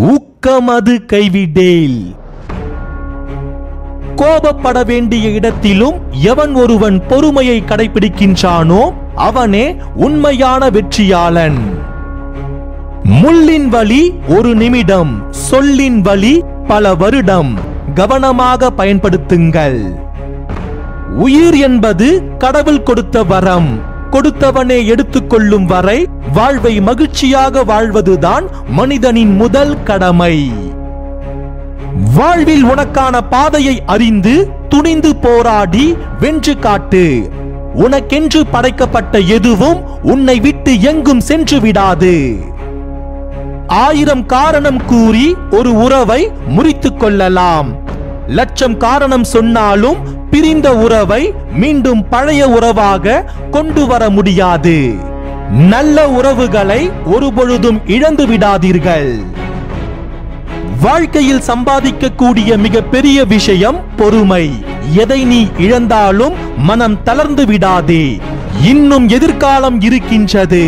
ஊக்கமது கைவிடேல் கோபப்பட வேண்டிய இடத்திலும் எவன் ஒருவன் பொறுமையை கடைபிடிக்கின்றானோ அவனே உண்மையான வெற்றியாளன் முள்ளின் வலி ஒரு நிமிடம் சொல்லின் வலி பல வருடம் கவனமாக பயன்படுத்துங்கள் உயிர் என்பது கடவுள் கொடுத்த வரம் கொடுத்தவனே எடுத்துக்கொள்ளும் வரை வாழ்வை மகிழ்ச்சியாக வாழ்வதுதான் மனிதனின் முதல் கடமை வாழ்வில் உனக்கான பாதையை அறிந்து துணிந்து போராடி வென்று காட்டு உனக்கென்று படைக்கப்பட்ட எதுவும் உன்னை விட்டு எங்கும் சென்று விடாது ஆயிரம் காரணம் கூறி ஒரு உறவை முறித்துக் கொள்ளலாம் லட்சம் காரணம் சொன்னாலும் பிரிந்த உறவை மீண்டும் பழைய உறவாக கொண்டு வர முடியாது நல்ல உறவுகளை ஒருபொழுதும் இழந்து விடாதீர்கள் வாழ்க்கையில் சம்பாதிக்கக்கூடிய மிகப்பெரிய விஷயம் பொறுமை எதை நீ இழந்தாலும் மனம் தளர்ந்து விடாதே இன்னும் எதிர்காலம் இருக்கின்றது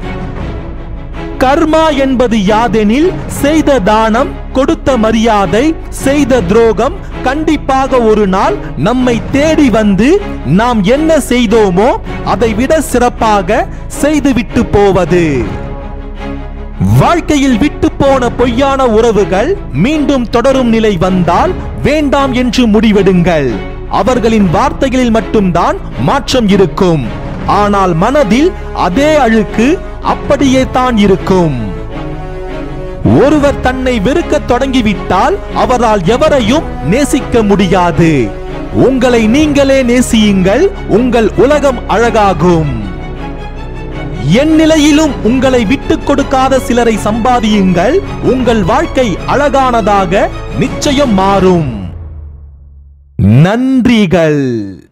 கர்மா என்பது யாதெனில் செய்த தானம் கொடுத்த மரியாதை செய்த துரோகம் கண்டிப்பாக ஒரு நாள் நம்மை தேடி வந்து நாம் என்ன செய்தோமோ அதை விட சிறப்பாக செய்துவிட்டு போவது வாழ்க்கையில் விட்டு போன பொய்யான உறவுகள் மீண்டும் தொடரும் நிலை வந்தால் வேண்டாம் என்று முடிவெடுங்கள் அவர்களின் வார்த்தைகளில் மட்டும்தான் மாற்றம் இருக்கும் ஆனால் மனதில் அதே அழுக்கு அப்படியே தான் இருக்கும் ஒருவர் தன்னை வெறுக்க தொடங்கிவிட்டால் அவரால் எவரையும் நேசிக்க முடியாது உங்களை நீங்களே நேசியுங்கள் உங்கள் உலகம் அழகாகும் என் நிலையிலும் உங்களை விட்டுக் கொடுக்காத சிலரை சம்பாதியுங்கள் உங்கள் வாழ்க்கை அழகானதாக நிச்சயம் மாறும் நன்றிகள்